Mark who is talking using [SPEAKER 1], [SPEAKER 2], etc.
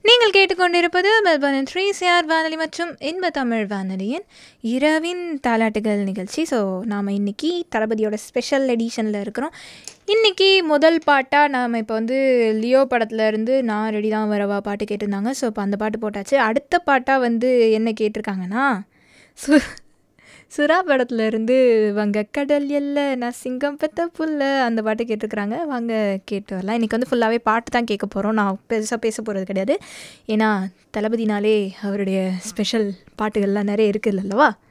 [SPEAKER 1] நீங்கள் கேட்டுக்கொண்டிருப்பது மெல்பர்னின் three CR வானொலி மற்றும் இன்ப தமிழ் வானொலியின் இரவின் தாலாட்டுகள் நிகழ்ச்சி ஸோ நாம் இன்னைக்கு தளபதியோட ஸ்பெஷல் எடிஷனில் இருக்கிறோம் இன்னைக்கு முதல் பாட்டாக நாம் இப்போ வந்து லியோ படத்துல இருந்து நான் ரெடி தான் வரவா பாட்டு கேட்டிருந்தாங்க ஸோ இப்போ அந்த பாட்டு போட்டாச்சு அடுத்த பாட்டாக வந்து என்ன கேட்டிருக்காங்கன்னா சு சுறா படத்துல இருந்து வங்க கடல் எல்ல நான் சிங்கம் பெத்த புல்ல அந்த பாட்டு கேட்டிருக்கிறாங்க வாங்க கேட்டு வரலாம் இன்றைக்கி வந்து ஃபுல்லாகவே பாட்டு தான் கேட்க போகிறோம் நான் பெருசாக பேச போகிறது கிடையாது ஏன்னா தளபதினாலே அவருடைய ஸ்பெஷல் பாட்டுகள்லாம் நிறைய இருக்குது அல்லவா